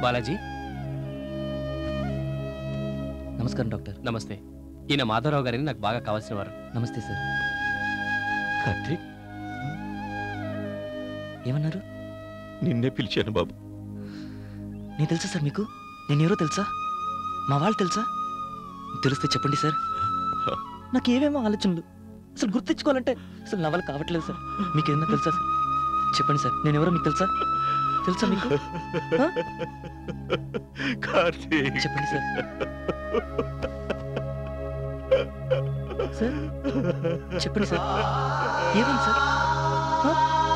బాలాజీ నమస్కారం డాక్టర్ నమస్తే ఈయన మాధవరావు గారిని నాకు బాగా కావాల్సిన వారు నమస్తే సార్ కార్తీక్ ఏమన్నారు నిన్నే పిలిచాను బాబు నేను తెలుసా సార్ మీకు నేను ఎవరో తెలుసా మా వాళ్ళు తెలుసా తెలిస్తే చెప్పండి సార్ నాకు ఏమేమో ఆలోచనలు అసలు గుర్తించుకోవాలంటే అసలు నా వల్ల కావట్లేదు సార్ మీకు ఏమన్నా తెలుసా సార్ చెప్పండి సార్ నేను ఎవరో మీకు తెలుసా తెలుసా మీకు ఆ? కార్తీక్ చెప్పండి సార్ సార్ చెప్పండి సార్ ఏమైంది సార్ ఆ?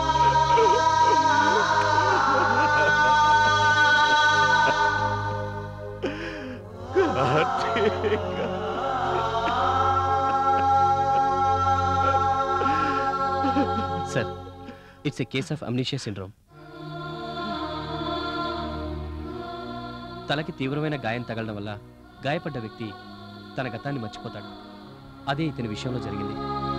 Karthik sir it's a case of amnesia syndrome తలకి తీవ్రమైన గాయం తగలడం వల్ల గాయపడ్డ వ్యక్తి తన గతాన్ని మర్చిపోతాడు అదే ఇతని విషయంలో జరిగింది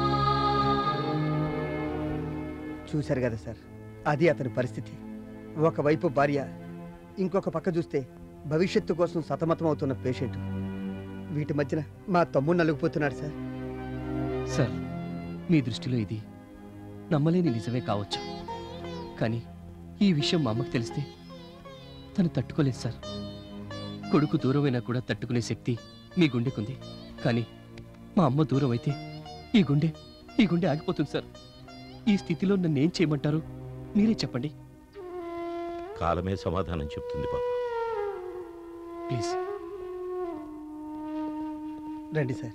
చూశారు కదా సార్ అది అతని పరిస్థితి ఒకవైపు భార్య ఇంకొక పక్క చూస్తే భవిష్యత్తు కోసం సతమతం అవుతున్న పేషెంట్ వీటి మధ్యన మా తమ్ముడు నలుగుపోతున్నాడు సార్ సార్ మీ దృష్టిలో ఇది నమ్మలేని నిజమే కావచ్చు కానీ ఈ విషయం మా అమ్మకు తెలిస్తే తను తట్టుకోలేదు సార్ కొడుకు దూరమైనా కూడా తట్టుకునే శక్తి మీ గుండెకుంది కానీ మా అమ్మ దూరం అయితే ఈ గుండె ఈ గుండె ఆగిపోతుంది సార్ ఈ స్థితిలో నన్ను ఏం చేయమంటారు మీరే చెప్పండి కాలమే సమాధానం చెప్తుంది బాబు ప్లీజ్ రండి సార్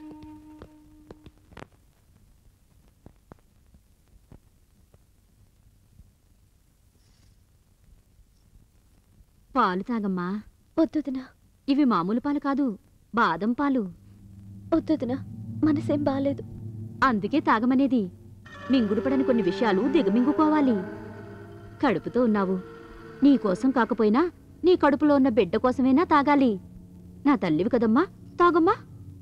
పాలు తాగమ్మా వద్దుదినా ఇవి మామూలు పాలు కాదు బాదం పాలు వద్దుదినా మనసేం బాలేదు అందుకే తాగమనేది మింగుడుపడని కొన్ని విషయాలు దిగమింగుకోవాలి కడుపుతో ఉన్నావు నీకోసం కాకపోయినా నీ కడుపులో ఉన్న బిడ్డ కోసమైనా తాగాలి నా తల్లివి కదమ్మా తాగమ్మా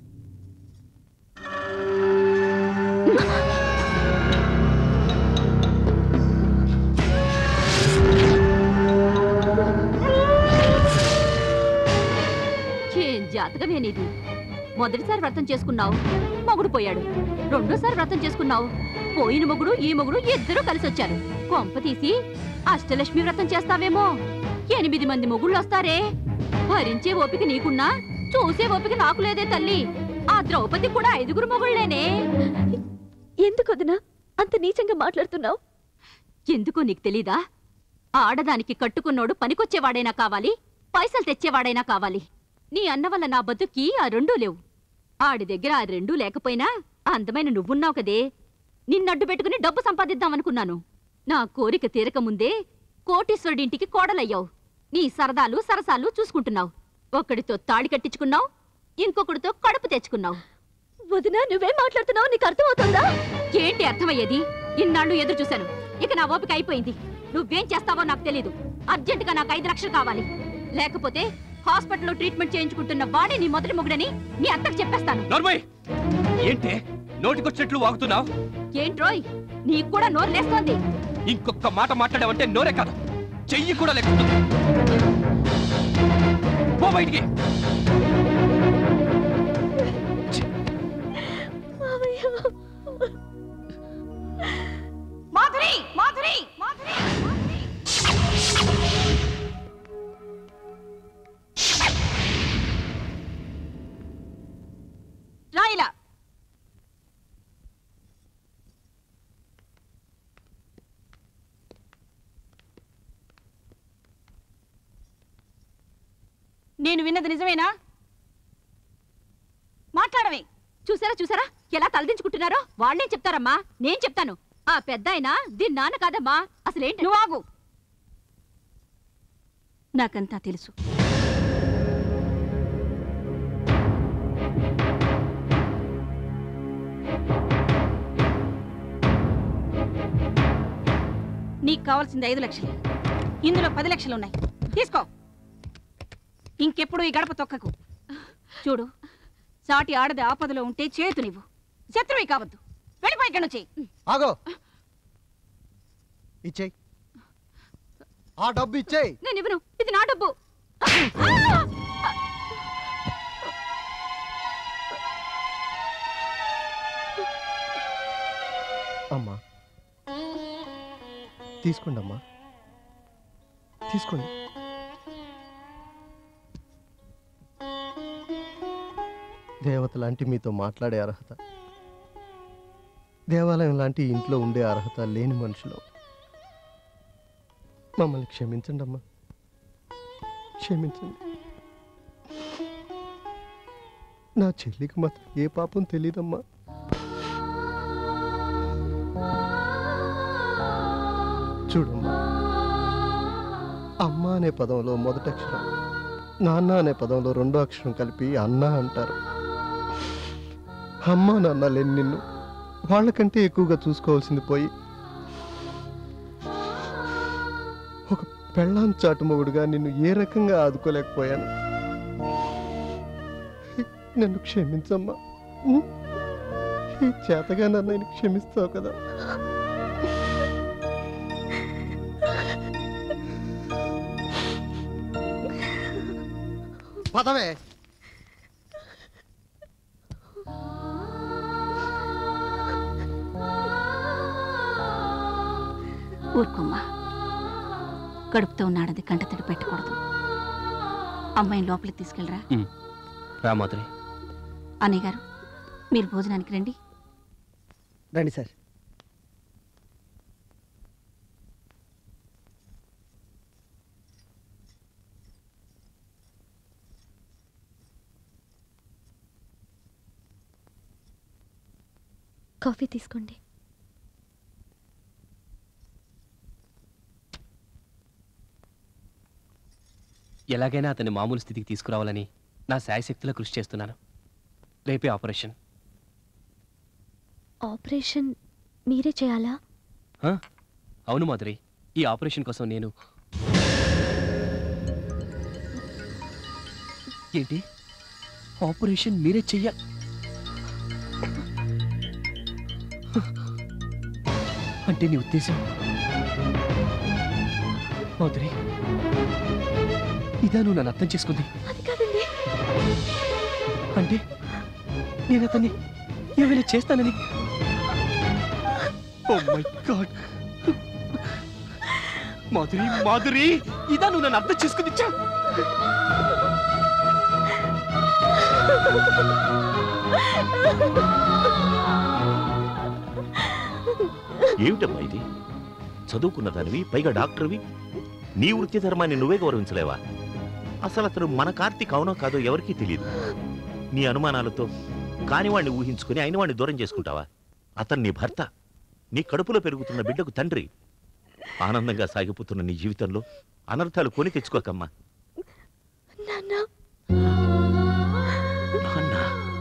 ఏం జాతకమే నీది మొదటిసారి వ్రతం చేసుకున్నావు మొగుడు పోయాడు రెండోసారి వ్రతం చేసుకున్నావు పోయిన మొగుడు ఈ మొగుడు ఇద్దరూ కలిసి వచ్చారు కొంప తీసి అష్టలక్ష్మి వ్రతం చేస్తావేమో ఎనిమిది మంది మొగుళ్ళు వస్తారే భరించే ఓపిక నీకున్నా చూసే ఓపిక నాకు లేదే తల్లి ఆ ద్రౌపది కూడా ఐదుగురు మొగుళ్ళేనే ఎందుకు వదినా అంత నీచంగా మాట్లాడుతున్నావు ఎందుకో నీకు తెలీదా ఆడదానికి కట్టుకున్నోడు పనికొచ్చేవాడైనా కావాలి పైసలు తెచ్చేవాడైనా కావాలి నీ అన్న వల్ల నా బతుక్కి ఆ రెండూ లేవు ఆడి దగ్గర ఆ రెండూ లేకపోయినా అందమైన నువ్వున్నావు కదే నిన్నడ్డు పెట్టుకుని డబ్బు సంపాదిద్దామనుకున్నాను నా కోరిక తీరక ముందే కోటీశ్వరుడింటికి కోడలయ్యావు నీ సరదాలు సరసాలు చూసుకుంటున్నావు ఒక్కడితో తాళి కట్టించుకున్నావు ఇంకొకడితో కడుపు తెచ్చుకున్నావు వదినా నువ్వేం మాట్లాడుతున్నావు నీకు అర్థమవుతుందా ఏంటి అర్థమయ్యేది ఇన్నాళ్ళు ఎదురు చూశాను ఇక నా ఓపిక అయిపోయింది నువ్వేం చేస్తావో నాకు తెలీదు అర్జెంటుగా నాకు ఐదు లక్షలు కావాలి లేకపోతే హాస్పిటల్లో ట్రీట్మెంట్ చేయించుకుంటున్న వాడే నీ మొదటి మొగుడని మీ అత్తకు చెప్పేస్తాను నోర్మయ్ ఏంటే నోటికొచ్చినట్లు వాగుతున్నావు ఏంట్రోయ్ నీకు కూడా నోరు లేస్తోంది ఇంకొక మాట మాట్లాడావంటే నోరే కాదు చెయ్యి కూడా లేకుంటుంది పో బయటికి మాధురి మాధురి మాధురి రాయిలా నేను విన్నది నిజమేనా మాట్లాడవే చూసారా చూసారా ఎలా తలదించుకుంటున్నారో వాళ్ళేం చెప్తారమ్మా నేను చెప్తాను ఆ పెద్ద దీని నాన్న కాదమ్మా అసలేంటి నువ్వు ఆగు నాకంతా తెలుసు నీకు కావాల్సింది ఐదు లక్షలు ఇందులో పది లక్షలు ఉన్నాయి తీసుకో ఇంకెప్పుడు ఈ గడప తొక్కకు చూడు సాటి ఆడది ఆపదలో ఉంటే చేతు నీవు శత్రువి కావద్దు వెళ్ళిపోయి ఇక్కడి నుంచి ఆగో ఇచ్చేయి ఆ డబ్బు ఇచ్చేయి నేను ఇవ్వను ఇది నా డబ్బు అమ్మా తీసుకోండి అమ్మా తీసుకోండి దేవత లాంటి మీతో మాట్లాడే అర్హత దేవాలయం లాంటి ఇంట్లో ఉండే అర్హత లేని మనుషులు మమ్మల్ని క్షమించండి అమ్మా క్షమించండి నా చెల్లికి మాత్రం ఏ పాపం తెలియదమ్మా చూడమ్మా అమ్మ అనే పదంలో మొదటి అక్షరం నాన్న అనే పదంలో రెండో అక్షరం కలిపి అన్న అంటారు అమ్మ నాన్న లేని నిన్ను వాళ్ళకంటే ఎక్కువగా చూసుకోవాల్సింది పోయి ఒక పెళ్ళాం చాటు మొగుడుగా నిన్ను ఏ రకంగా ఆదుకోలేకపోయాను నన్ను క్షమించమ్మా ఉం? ఈ చేతగా నన్ను క్షమిస్తావు కదా పదవే ఊరుకోమ్మా కడుపుతో ఉన్నాడది కంటతడి పెట్టకూడదు అమ్మాయిని లోపలికి తీసుకెళ్ళరా రా మాధురి అన్నయ్య గారు మీరు భోజనానికి రండి రండి సార్ కాఫీ తీసుకోండి ఎలాగైనా అతన్ని మామూలు స్థితికి తీసుకురావాలని నా శాయశక్తిలో కృషి చేస్తున్నాను రేపే ఆపరేషన్ ఆపరేషన్ మీరే చేయాలా ఆ? అవును మాధురి ఈ ఆపరేషన్ కోసం నేను ఏంటి ఆపరేషన్ మీరే చెయ్య అంటే నీ ఉద్దేశం మాధురి ఇదా నువ్వు నన్ను అర్థం చేసుకుంది అది కాదండి అంటే నేను అతన్ని ఏమైనా చేస్తానని oh my god Madhuri Madhuri ఇదా నువ్వు నన్ను అర్థం చేసుకుని ఇచ్చా ఏమిటమ్మా ఇది చదువుకున్న దానివి పైగా డాక్టర్వి నీ వృత్తి ధర్మాన్ని నువ్వే గౌరవించలేవా అసలు అతను మన కార్తీక్ అవునో కాదో ఎవరికీ తెలియదు నీ అనుమానాలతో కానివాణ్ణి ఊహించుకుని అయినవాణ్ణి దూరం చేసుకుంటావా అతను నీ భర్త నీ కడుపులో పెరుగుతున్న బిడ్డకు తండ్రి ఆనందంగా సాగిపోతున్న నీ జీవితంలో అనర్థాలు కొని తెచ్చుకోకమ్మా నాన్న నాన్న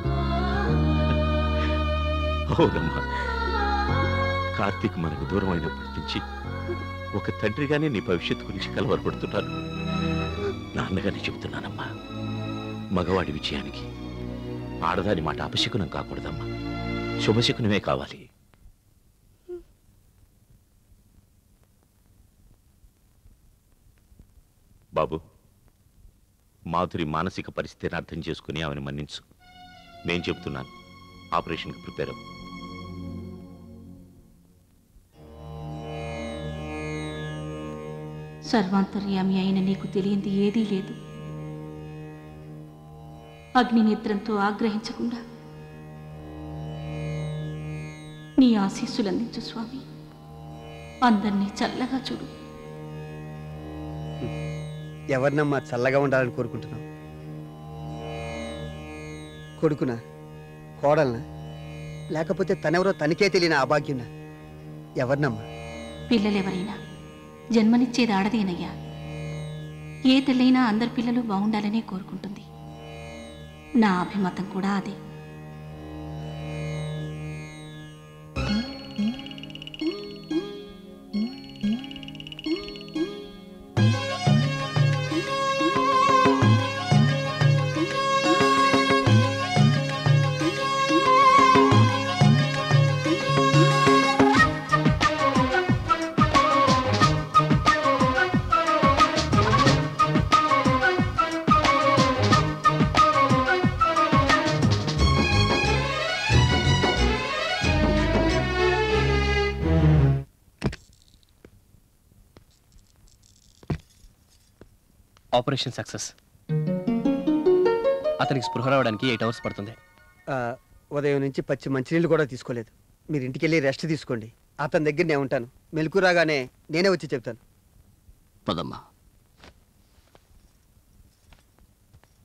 అవునమ్మా కార్తీక్ మనకు దూరం అయినప్పటి నుంచి ఒక తండ్రిగానే నీ భవిష్యత్తు గురించి కలవరపడుతున్నాను నాన్నగానే చెబుతున్నానమ్మా మగవాడి విజయానికి ఆడదాని మాట అపశకునం కాకూడదమ్మా శుభశకునమే కావాలి బాబు మాధురి మానసిక పరిస్థితిని అర్థం చేసుకుని ఆమెను మన్నించు నేను చెప్తున్నాను ఆపరేషన్కి ప్రిపేర్ అవ్వు సర్వాంతర్యామి అయిన నీకు తెలియంది ఏదీ లేదు అగ్నినేత్రంతో ఆగ్రహించకుండా నీ ఆశీస్సులు అందించు స్వామి అందరినీ చల్లగా చూడు ఎవరినమ్మా చల్లగా ఉండాలని కోరుకుంటున్నావు కొడుకునా కోడల్నా లేకపోతే తనెవరో తనకే తెలియని అభాగ్యునా ఎవరినమ్మా పిల్లలెవరైనా జన్మనిచ్చేది ఆడదేనయ్యా ఏ తల్లైనా అందరి పిల్లలు బాగుండాలనే కోరుకుంటుంది నా అభిమతం కూడా అదే ఆపరేషన్ సక్సెస్ అతనికి స్పృహ రావడానికి ఎయిట్ అవర్స్ పడుతుంది ఆ, ఉదయం నుంచి పచ్చి మంచినీళ్ళు కూడా తీసుకోలేదు మీరు ఇంటికి వెళ్ళి రెస్ట్ తీసుకోండి అతని దగ్గర నేను ఉంటాను మెలకు రాగానే నేనే వచ్చి చెప్తాను పదమ్మా